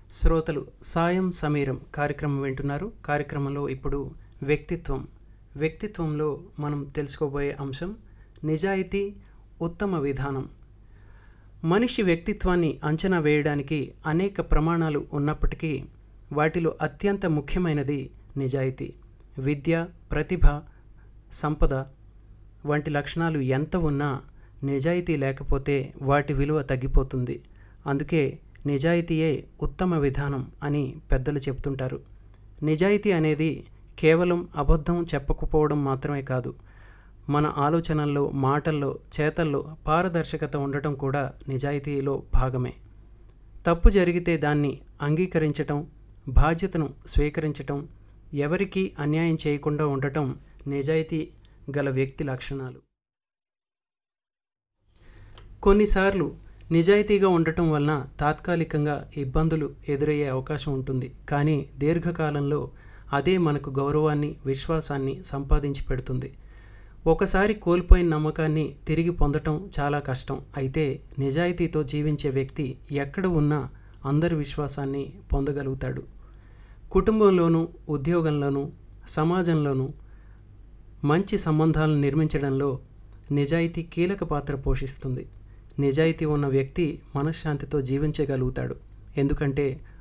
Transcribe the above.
శ్రోతలు సాయం సమీరం కార్యక్రమం వింటున్నారు కార్యక్రమంలో ఇప్పుడు వ్యక్తిత్వం వ్యక్తిత్వంలో మనం తెలుసుకోబోయే అంశం నిజాయితీ ఉత్తమ విధానం మనిషి వ్యక్తిత్వాన్ని అంచనా వేయడానికి అనేక ప్రమాణాలు ఉన్నప్పటికీ వాటిలో అత్యంత ముఖ్యమైనది నిజాయితీ విద్య ప్రతిభ సంపద వంటి లక్షణాలు ఎంత ఉన్నా నిజాయితీ లేకపోతే వాటి విలువ తగ్గిపోతుంది అందుకే నిజాయితీయే ఉత్తమ విధానం అని పెద్దలు చెప్తుంటారు నిజాయితీ అనేది కేవలం అబద్ధం చెప్పకపోవడం మాత్రమే కాదు మన ఆలోచనల్లో మాటల్లో చేతల్లో పారదర్శకత ఉండటం కూడా నిజాయితీలో భాగమే తప్పు జరిగితే దాన్ని అంగీకరించటం బాధ్యతను స్వీకరించటం ఎవరికీ అన్యాయం చేయకుండా ఉండటం నిజాయితీ గల వ్యక్తి లక్షణాలు కొన్నిసార్లు నిజాయితీగా ఉండటం వలన తాత్కాలికంగా ఇబ్బందులు ఎదురయ్యే అవకాశం ఉంటుంది కానీ దీర్ఘకాలంలో అదే మనకు గౌరవాన్ని విశ్వాసాన్ని సంపాదించి పెడుతుంది ఒకసారి కోల్పోయిన నమ్మకాన్ని తిరిగి పొందటం చాలా కష్టం అయితే నిజాయితీతో జీవించే వ్యక్తి ఎక్కడ ఉన్నా అందరి విశ్వాసాన్ని పొందగలుగుతాడు కుటుంబంలోనూ ఉద్యోగంలోనూ సమాజంలోనూ మంచి సంబంధాలను నిర్మించడంలో నిజాయితీ కీలక పాత్ర పోషిస్తుంది నిజాయితీ ఉన్న వ్యక్తి మనశ్శాంతితో జీవించగలుగుతాడు ఎందుకంటే